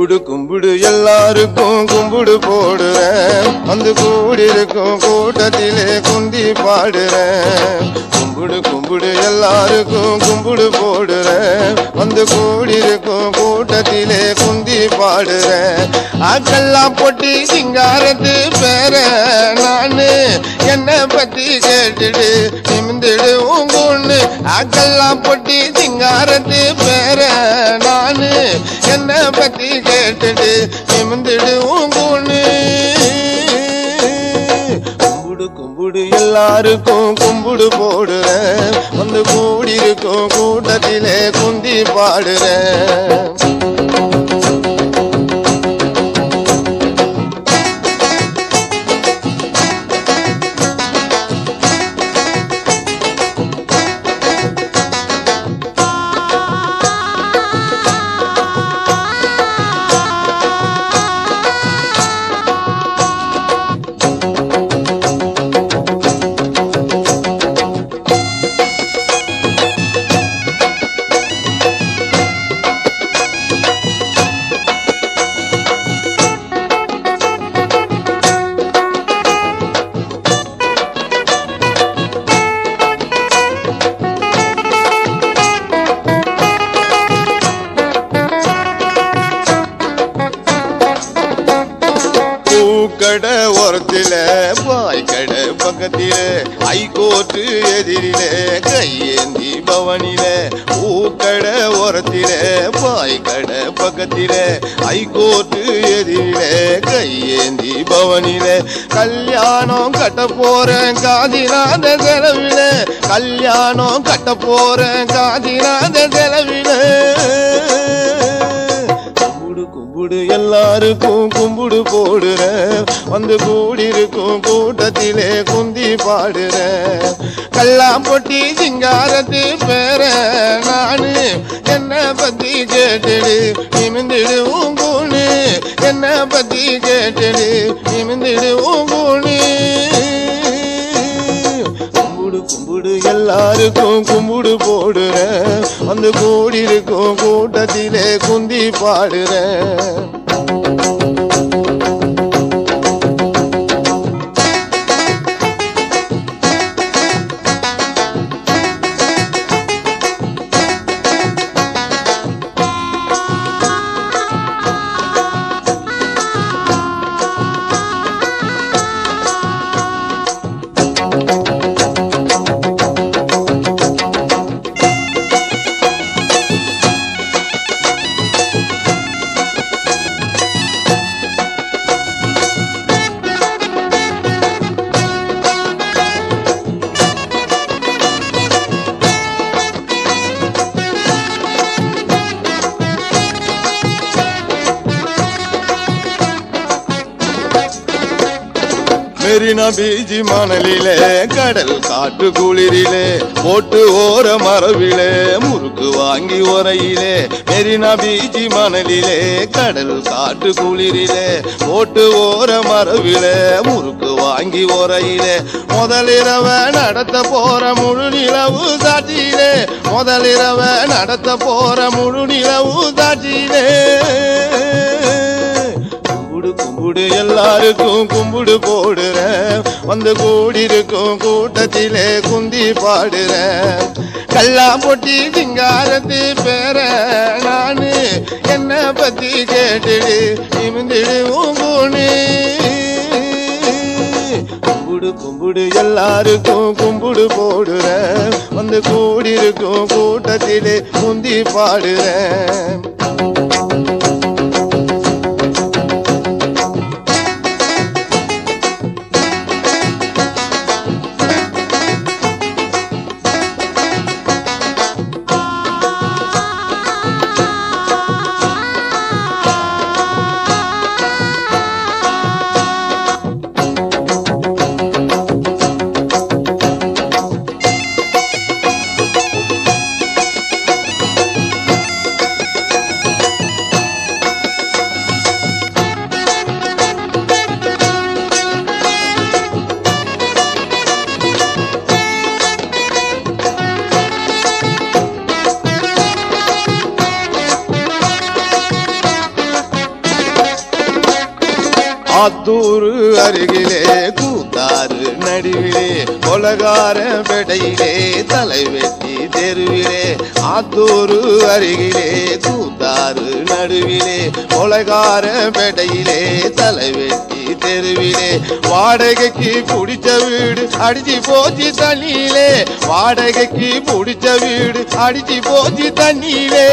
கும்பிடு கும்பிடு எல்லாருக்கும் கும்பிடு போடுறேன் வந்து கூடியிருக்கும் கூட்டத்திலே குந்தி பாடுறேன் கும்பிடு கும்பிடு எல்லாருக்கும் கும்பிடு போடுறேன் வந்து கூடியிருக்கும் கூட்டத்திலே குந்தி பாடுறேன் ஆக்கெல்லாம் பொட்டி சிங்காரத்து பேர நானு என்ன பத்தி கேட்டுடு நிமிந்துடு உங்கொண்ணு ஆக்கெல்லாம் பொட்டி சிங்காரத்து பேர நானு என்ன பத்தி கேட்டுடு நிமிந்துடு உங்கொண்ணு கும்பிடு கும்பிடு எல்லாருக்கும் கும்பிடு போடுறேன் வந்து கூடியிருக்கும் கூட்டத்திலே குந்தி பாடுறேன் பூக்கடை ஓரத்தில பாய்க்கடை பக்கத்தில ஐகோர்ட்டு எதிரில கையேந்தி பவனில பூக்கடை ஓரத்தில பாய்க்கடை பக்கத்தில ஐகோர்ட்டு எதிரில கையேந்தி பவனில கல்யாணம் கட்ட போறேன் காதிநாத செலவில கல்யாணம் கட்ட போறேன் காதிநாத செலவில கும்பிடு கும்பிடு எல்லாருக்கும் கும்பிடு போடுறேன் வந்து கூடியிருக்கும் கூட்டத்திலே குந்தி பாடுறேன் கல்லாம் பொட்டி சிங்காரத்து பேர நானு என்ன பத்தி கேட்டுடு நிமிந்துடு உங்கூனு என்ன பத்தி கேட்டுடு நிமிந்துடு உங்கூனு கும்பிடு கும்பிடு எல்லாருக்கும் கும்பிடு போடுறேன் வந்து கூடியிருக்கும் கூட்டத்திலே குந்தி பாடுறேன் மெரினா பீச் மணலிலே கடல் காட்டு குளிரிலே போட்டு ஓர மரபிலே முறுக்கு வாங்கி உரையிலே மெரினா பீச் மணலிலே கடல் காட்டு குளிரிலே போட்டு ஓர மரபிலே முறுக்கு வாங்கி உரையிலே முதலிரவ நடத்த போற முழு நிலவு சாட்சியிலே முதலிரவ நடத்த போற முழு நிலவு சாட்சியிலே கும்பிடு கும்பிடு எல்லாருக்கும் கும்பிடு போடுறேன் வந்து கூடியிருக்கும் கூட்டத்திலே குந்தி பாடுறேன் கல்லா பொட்டி சிங்காரத்து பேர நானு என்ன பத்தி கேட்டுடு நிமிந்துடு உங்கூனு கும்பிடு கும்பிடு எல்லாருக்கும் கும்பிடு போடுறேன் வந்து கூடியிருக்கும் கூட்டத்திலே குந்தி பாடுறேன் ஆத்தூரு அருகிலே கூத்தாறு நடுவிலே கொலகார பெடையிலே தலைவெட்டி தெருவிலே ஆத்தூரு அருகிலே கூத்தாறு நடுவிலே கொலகார பெடையிலே தலைவெட்டி தெருவிலே வாடகைக்கு பிடிச்ச வீடு அடிச்சு போச்சு தண்ணியிலே வாடகைக்கு பிடிச்ச வீடு அடிச்சு போச்சு தண்ணியிலே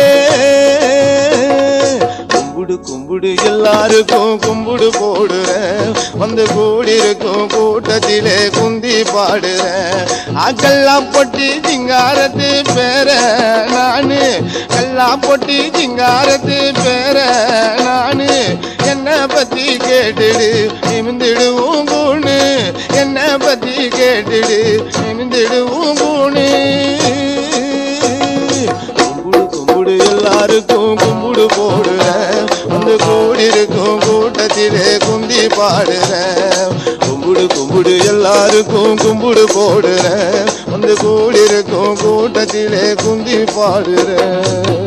கும்பிடு கும்பிடு எல்லாருக்கும் கும்பிடு போடுறேன் வந்து கூடியிருக்கும் கூட்டத்திலே குந்தி பாடுறேன் அக்கெல்லாம் பொட்டி சிங்காரத்து பேர நானு கல்லாம் பொட்டி சிங்காரத்து பேர நானு என்ன பத்தி கேட்டுடு நிமிந்திடுவோம் கூணு என்ன பத்தி கேட்டுடு நிமிந்திடுவோம் கூணு கும்பிடு கும்பிடு எல்லாருக்கும் கும்பிடு போடுறேன் வந்து கூடியிருக்கும் கூட்டத்திலே குந்தி பாடுறேன் கும்பிடு கும்பிடு எல்லாருக்கும் கும்பிடு போடுறேன் வந்து கூடியிருக்கும் கூட்டத்திலே குந்தி பாடுறேன்